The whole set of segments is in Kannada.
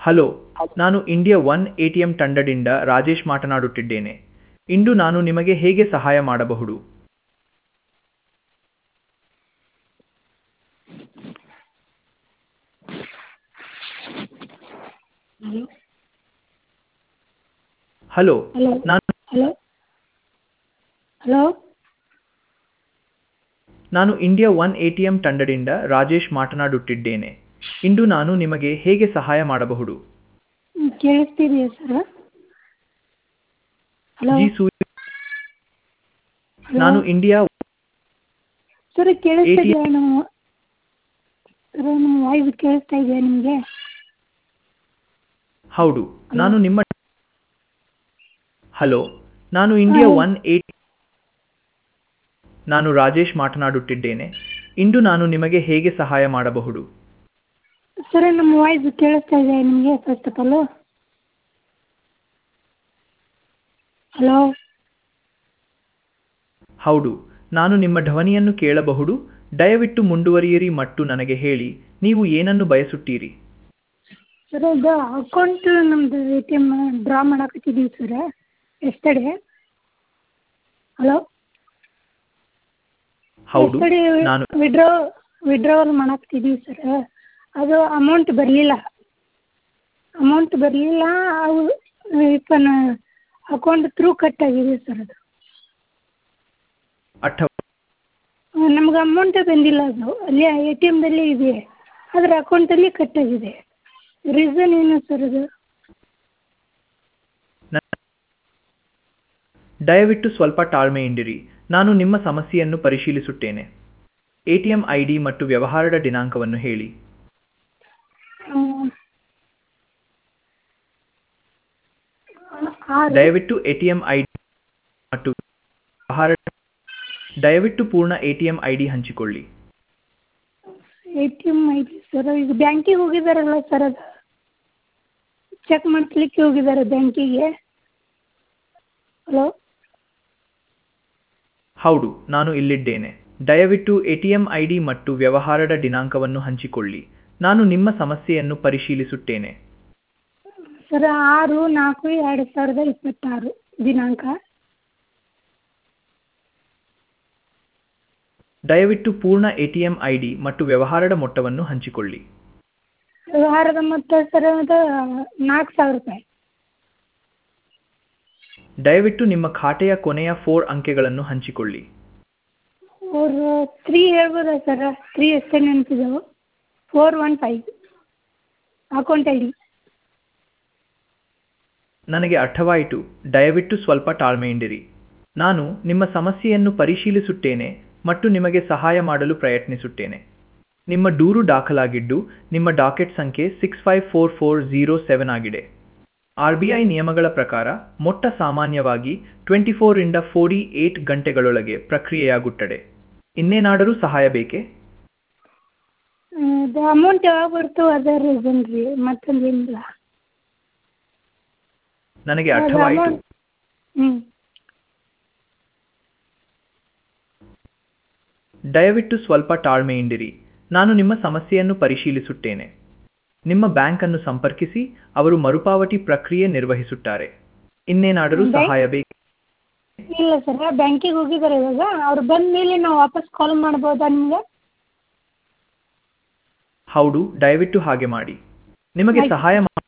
ಹಲೋ ನಾನು India One A T M ತಂಡದಿಂದ ರಾಜೇಶ್ ಮಾತನಾಡುತ್ತಿದ್ದೇನೆ ಇಂದು ನಾನು ನಿಮಗೆ ಹೇಗೆ ಸಹಾಯ ಮಾಡಬಹುದು ಹಲೋ ಹಲೋ ಹಲೋ ನಾನು ಹಲೋ ಹಲೋ ನಾನು India One A T M ತಂಡದಿಂದ ರಾಜೇಶ್ ಮಾತನಾಡುತ್ತಿದ್ದೇನೆ ಇಂದು ನಾನು ನಿಮಗೆ ಹೇಗೆ ಸಹಾಯ ಮಾಡಬಹುದು ಹ್ಮ್, ಕೇಳಿಸ್ತಿದೆಯಾ sir hello G Surya hello ನಾನು ಇಂಡಿಯಾ ಸರ್ ಕೇಳಿಸ್ತಿದೆಯಾ ನಮ್ಮ ಸರ್ ನಮ್ಮ ವಾಯ್ಸ್ ಕೇಳಿಸ್ತಾ ಇದೆಯಾ ನಿಮಗೆ ಹೌದು ನಾನು ನಿಮ್ಮ ಹಲೋ ನಾನು ಇಂಡಿಯಾ ಹಾ. ಒನ್ ಏಟ್ ನಾನು ರಾಜೇಶ್ ಮಾತನಾಡುತ್ತಿದ್ದೇನೆ ಇಂದು ನಾನು ನಿಮಗೆ ಹೇಗೆ ಸಹಾಯ ಮಾಡಬಹುದು ಸರ್ ನಮ್ಮ ವಾಯ್ಸ್ ಕೇಳಿಸ್ತಾ ಇದೆಯಾ ನಿಮಗೆ ಫಸ್ಟ್ ಆಫ್ ಆಲು ಹಲೋ ಹೌದು ನಾನು ನಿಮ್ಮ ಧ್ವನಿಯನ್ನು ಕೇಳಬಹುದು ದಯವಿಟ್ಟು ಮುಂದುವರಿಯಿರಿ ಮತ್ತು ನನಗೆ ಹೇಳಿ ನೀವು ಏನನ್ನು ಬಯಸುತ್ತೀರಿ ಸರ್ ಅದು ಅಕೌಂಟ್ ನಮ್ಮದು ಎ ಟಿ ಎಮ್ ಡ್ರಾ ಮಾಡಕತ್ತಿದ್ದೀವಿ ಸರ್ ಎಸ್ಟರ್ಡೇ ಹಲೋ ಹೌದು ಎಸ್ಟರ್ಡೇ ನಾನು ವಿಡ್ರಾ ವಿಡ್ರಾವಲ್ ಮಾಡಾಕ್ತಿದ್ದೀವಿ ಸರ್ ಅದು ಅಮೌಂಟ್ ಬರಲಿಲ್ಲ ಅಮೌಂಟ್ ಬರಲಿಲ್ಲ ಅವು ಇಪ್ಪನ ಅಕೌಂಟ್ ಥ್ರೂ ಕಟ್ ಆಗಿದೆ ಸರ್ ಅದು ಅಠ ನಮ್ಗೆ ಅಮೌಂಟೇ ಬಂದಿಲ್ಲ ಅದು ಅಲ್ಲಿ ಎ ಟಿ ಎಮ್ದಲ್ಲಿ ಇದೆ ಆದರೆ ಅಕೌಂಟಲ್ಲಿ ಕಟ್ ಆಗಿದೆ ರೀಸನ್ ಏನು ಸರ್ ಅದು ನ- ದಯವಿಟ್ಟು ಸ್ವಲ್ಪ ತಾಳ್ಮೆಯಿಂದಿರಿ ನಾನು ನಿಮ್ಮ ಸಮಸ್ಯೆಯನ್ನು ಪರಿಶೀಲಿಸುತ್ತೇನೆ ಎಟಿಎಂ ಐಡಿ ಮತ್ತು ವ್ಯವಹಾರದ ದಿನಾಂಕವನ್ನು ಹೇಳಿ ಆರು ದಯವಿಟ್ಟು ಎಟಿಎಂ ಐಡಿ ಮತ್ತು ವ್ಯವಹಾರ ದಯವಿಟ್ಟು ಪೂರ್ಣ ಎಟಿಎಂ ಐಡಿ ಹಂಚಿಕೊಳ್ಳಿ A T M ID sir ಈಗ ಬ್ಯಾಂಕಿಗೆ ಹೋಗಿದ್ದಾರಲ್ಲ ಸರ್ ಅದು ಚೆಕ್ ಮಾಡಿಸ್ಲಿಕ್ಕೆ ಹೋಗಿದ್ದಾರೆ ಬ್ಯಾಂಕಿಗೆ ಹಲೋ ಹೌದು ನಾನು ಇಲ್ಲಿದ್ದೇನೆ ದಯವಿಟ್ಟು ಎಟಿಎಂ ಐಡಿ ಮತ್ತು ವ್ಯವಹಾರದ ದಿನಾಂಕವನ್ನು ಹಂಚಿಕೊಳ್ಳಿ ನಾನು ನಿಮ್ಮ ಸಮಸ್ಯೆಯನ್ನು ಪರಿಶೀಲಿಸುತ್ತೇನೆ ಸರ್ ಆರು ನಾಲ್ಕು ಎರಡು ಸಾವಿರದ ಇಪ್ಪತ್ತಾರು ದಿನಾಂಕ ದಯವಿಟ್ಟು ಪೂರ್ಣ ಎಟಿಎಂ ಐಡಿ ಮತ್ತು ವ್ಯವಹಾರದ ಮೊತ್ತವನ್ನು ಹಂಚಿಕೊಳ್ಳಿ ವ್ಯವಹಾರದ ಮೊತ್ತ ಸರ್ ಅದು ನಾಲ್ಕು ಸಾವಿರ ರೂಪಾಯಿ ದಯವಿಟ್ಟು ನಿಮ್ಮ ಖಾತೆಯ ಕೊನೆಯ ಫೋರ್ ಅಂಕೆಗಳನ್ನು ಹಂಚಿಕೊಳ್ಳಿ ಅವ್ರು ತ್ರೀ ಹೇಳ್ಬೋದಾ ಸರ್ ತ್ರೀ ಎಷ್ಟೇ ನೆನಪಿದಾವೆ four one five account I D ನನಗೆ ಅರ್ಥವಾಯಿತು ದಯವಿಟ್ಟು ಸ್ವಲ್ಪ ತಾಳ್ಮೆಯಿಂದಿರಿ ನಾನು ನಿಮ್ಮ ಸಮಸ್ಯೆಯನ್ನು ಪರಿಶೀಲಿಸುತ್ತೇನೆ ಮತ್ತು ನಿಮಗೆ ಸಹಾಯ ಮಾಡಲು ಪ್ರಯತ್ನಿಸುತ್ತೇನೆ ನಿಮ್ಮ ದೂರು ದಾಖಲಾಗಿದ್ದು ನಿಮ್ಮ ಡಾಕೆಟ್ ಸಂಖ್ಯೆ six five four four zero seven ಆಗಿದೆ ಆರ್ ಬಿ ಐ ನಿಯಮಗಳ ಪ್ರಕಾರ ಮೊಟ್ಟ ಸಾಮಾನ್ಯವಾಗಿ ಟ್ವೆಂಟಿ ಫೋರಿಂದ ಫೋರ್ಟಿ ಏಟ್ ಗಂಟೆಗಳೊಳಗೆ ಪ್ರಕ್ರಿಯೆಯಾಗುತ್ತದೆ ಇನ್ನೇನಾದರೂ ಸಹಾಯ ಬೇಕೇ ಅದು ಅಮೌಂಟ್ ಯಾವಾಗ ಬರ್ತು ಅದೇ ರೀಸನ್ ರೀ ಮತ್ತೊಂದು ಏನಿಲ್ಲ ನನಗೆ ಅದು ಅರ್ಥವಾಯಿತು ಅಮೌಂಟ್ ಹ್ಞೂ ದಯವಿಟ್ಟು ಸ್ವಲ್ಪ ತಾಳ್ಮೆಯಿಂದಿರಿ ನಾನು ನಿಮ್ಮ ಸಮಸ್ಯೆಯನ್ನು ಪರಿಶೀಲಿಸುತ್ತೇನೆ ನಿಮ್ಮ ಬ್ಯಾಂಕ್ ಅನ್ನು ಸಂಪರ್ಕಿಸಿ ಅವರು ಮರುಪಾವತಿ ಪ್ರಕ್ರಿಯೆ ನಿರ್ವಹಿಸುತ್ತಾರೆ ಇನ್ನೇನಾದರೂ ಬ್ಯಾಂಕ್- ಸಹಾಯ ಬೇಕು ಇಲ್ಲ ಸರ್ ಬ್ಯಾಂಕಿಗೆ ಹೋಗಿದ್ದಾರೆ ಇವಾಗ ಅವ್ರು ಬಂದ ಮೇಲೆ ನಾವು ವಾಪಸ್ ಕಾಲ್ ಮಾಡ್ಬೋದಾ ನಿಮಗೆ ಹೌದು ದಯವಿಟ್ಟು ಹಾಗೆ ಮಾಡಿ ನಿಮಗೆ ಆಯ್ತು. ಸಹಾಯ ಮಾ-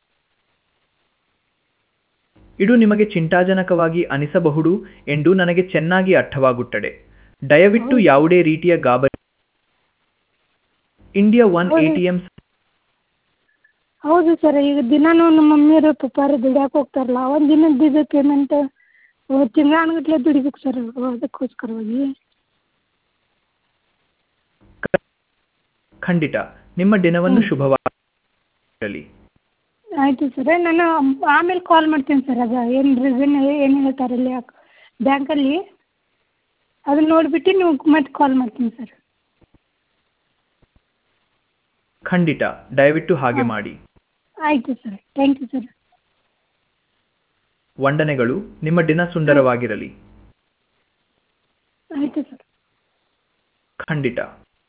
ಇದು ನಿಮಗೆ ಚಿಂತಾಜನಕವಾಗಿ ಅನಿಸಬಹುದು ಎಂದು ನನಗೆ ಚೆನ್ನಾಗಿ ಅರ್ಥವಾಗುತ್ತದೆ ದಯವಿಟ್ಟು ಹೌದು. ಯಾವುದೇ ರೀತಿಯ ಗಾಬರಿ ಇಂಡಿಯಾ ಒನ್ ಹೌದು. ಎಟಿಎಂ ಹೌದು ಸರ್ ಈಗ ದಿನಾನು ನಮ್ಮ ಮಮ್ಮಿಯವರು ಪಪ್ಪಾರು ದುಡ್ಯಾಕೆ ಹೋಗ್ತಾರಲ್ಲ ಒಂದು ದಿನದ ಇದು ಪೇಮೆಂಟ್ ತಿಂಗಳಾನುಗಟ್ಲೆ ದುಡಿಬೇಕು ಸರ್ ಅದಕ್ಕೋಸ್ಕರವಾಗಿ ಖಂಡಿತ ನಿಮ್ಮ ದಿನವನ್ನು ಹ್ಮ್. ಶುಭವಾಗಿರಲಿ ಆಯಿತು ಸರ್ ನಾನು ಆಮೇಲೆ ಕಾಲ್ ಮಾಡ್ತೀನಿ ಸರ್ ಅದು ಏನು ರೀಸನ್ ಏನು ಹೇಳ್ತಾರೆ ಇಲ್ಲಿ ಬ್ಯಾಂಕಲ್ಲಿ ಅದನ್ನ ನೋಡಿಬಿಟ್ಟು ನೀವು ಮತ್ತೆ ಕಾಲ್ ಮಾಡ್ತೀನಿ ಸರ್ ಖಂಡಿತ ದಯವಿಟ್ಟು ಹಾಗೆ ಹಾ. ಮಾಡಿ ಆಯಿತು ಸರ್ ಥ್ಯಾಂಕ್ ಯು ಸರ್ ವಂದನೆಗಳು ನಿಮ್ಮ ದಿನ ಸುಂದರವಾಗಿರಲಿ ಆಯಿತು ಸರ್ ಖಂಡಿತ